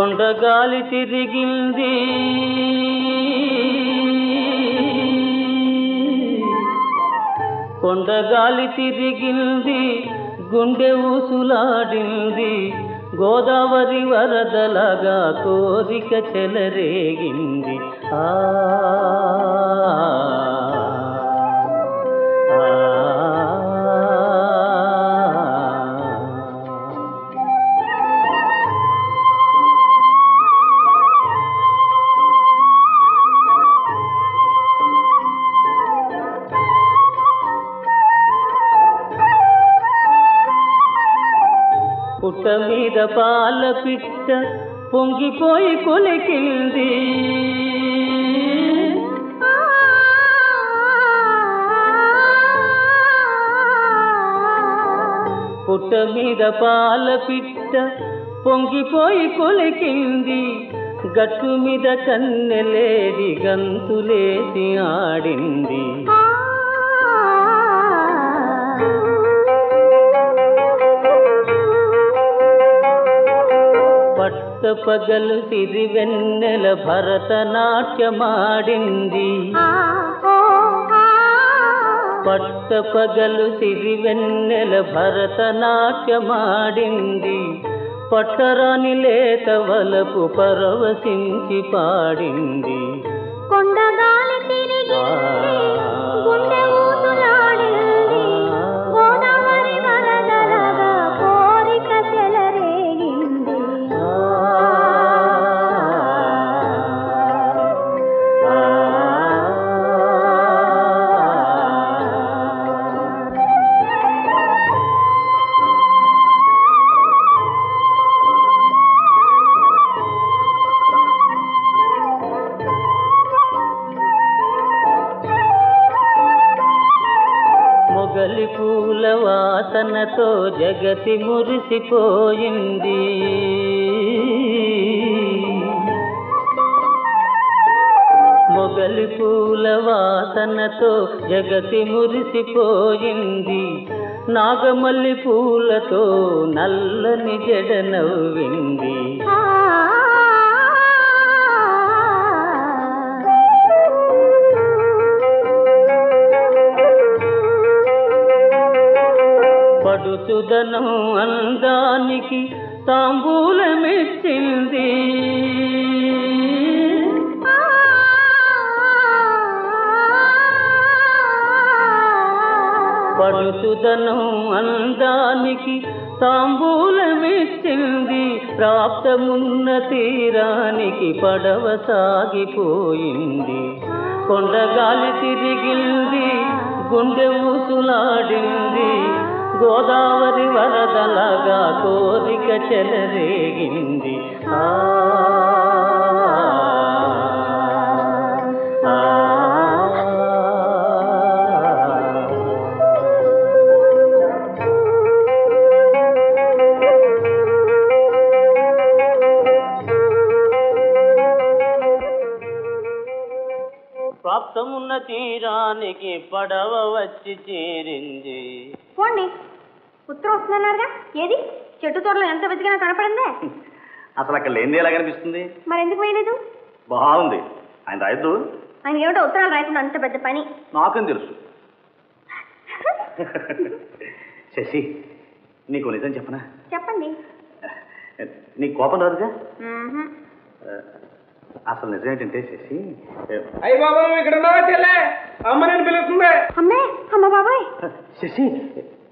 కొండగాలి తిరిగింది కొండగాలి తిరిగింది గుండె ఊసులాడింది గోదావరి వరదలగా కోరిక చెలరేగింది ఆ ఆ. పుట్ట మీద పాల పిట్ట పొంగిపోయి కొలికింది పుట్ట మీద పాల పిట్ట పొంగిపోయి కొలికింది గట్టు మీద కన్నెలేడి గంతులేసి ఆడింది పట్ట పగలు సిరివెన్నెల భరతనాట్యమాడింది పట్ట పగలు సిరివెన్నెల భరతనాట్యమాడింది పట్టరాని లేత వలపు పరవశించి పాడింది కొండగాలి తిరిగి గుండె ఊసులాడింది గోదావరి వరదలగా కోరిక చెలరేగింది మొగలి పూల వాసనతో జగతి మురిసిపోయింది మొగలి పూల వాసనతో జగతి మురిసిపోయింది నాగమల్లి పూలతో నల్లని జడ నవ్వింది ఆ పడుచుదనం అందానికి తాంబూలమిచ్చింది పడుచుదనం అందానికి తాంబూలమిచ్చింది ప్రాప్తమున్న తీరానికి పడవ సాగిపోయింది కొండగాలి తిరిగింది గుండె ఊసులాడింది గోదావరి వరదలాగా కోరిక చెలరేగింది ఆ ఆ, ప్రాప్తమున్న తీరానికి పడవ వచ్చి చేరింది పోండి ఉత్తరం వస్తుందన్నారుగా ఏది చెట్టు తోటలో ఎంత వెతికినా కనపడిందే అసలు అక్కడ లేనిది ఎలా కనిపిస్తుంది మరి ఎందుకు వేయలేదు బాగుంది ఆయన రాయద్దు ఆయన ఏమిటో ఉత్తరాలు రాయకుండా అంత పెద్ద పని నాకేం తెలుసు శశి నీకు నిజం చెప్పనా చెప్పండి నీకు కోపం రాదుగా మ్మ్హ్మ్. అసలు నిజం ఏంటంటే శశి అయ్యి బాబా ఇక్కడ ఉన్నావా చెల్లె అమ్మ నేను పిలుస్తుంది అమ్మే అమ్మ బాబాయ్ శశి